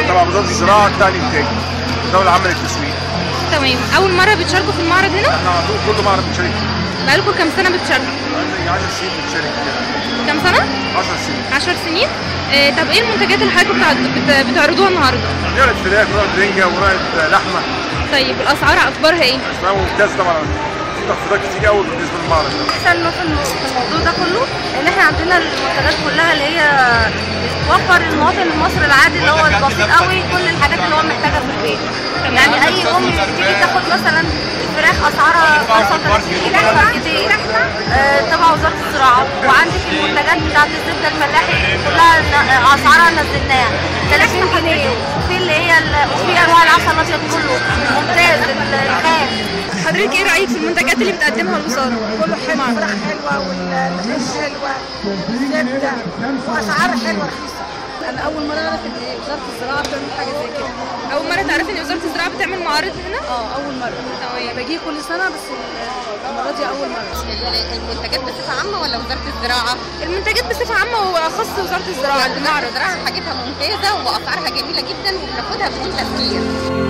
تبع وزاره الزراعه بتاع الانتاج الدوله العامه للتسويق تمام اول مره بتشاركوا في المعرض هنا احنا على طول كل معرض بنشارك فيه بقالكم كام سنه بتشاركوا عندي 10 سنين بنشارك كده كام سنه 10 سنين 10 سنين آه، طب ايه المنتجات اللي حضرتك بتع- بت- بتعرضوها النهارده ورقه فراخ ورقه رنجه ورقه لحمه طيب الاسعار اخبارها ايه اسمها ممتاز طبعا في تخفيضات كتير قوي بالنسبه للمعرض ده احسن ما في الم- في الموضوع ده كله ان احنا عندنا المنتجات كلها اللي هي بتوفر المواطن المصري العادي اللي هو البسيط قوي كل الحاجات اللي هو محتاجها في البيت يعني اي ام تيجي تاخد مثلا الفراخ اسعارها 35 جنيه فرختين آه، تبع وزاره الزراعه وعندك المنتجات بتاعت الزبده الملاحي كلها ن- اسعارها نزلناها 30 جنيه وفي اللي هي ال- وفي انواع العسل الابيض كله ممتاز الخام حضرتك ايه رايك في المنتجات اللي بتقدمها الوزاره كله حلو الفراخ حلوه والعيش حلوه والزبده واسعار حلوه رخيصه انا اول مره اعرف ان وزاره الزراعه بتعمل حاجه زي كده اول مره تعرفي ان وزاره الزراعه بتعمل معارض هنا اه اول مره تمام باجي كل سنه بس المره دي اول مره المنتجات بصفة عامة ولا وزارة الزراعة؟ المنتجات بصفه عامه واخص وزاره الزراعه وزارة الزراعة حاجتها ممتازة وأسعارها جميلة جدا وبناخدها بدون تفكير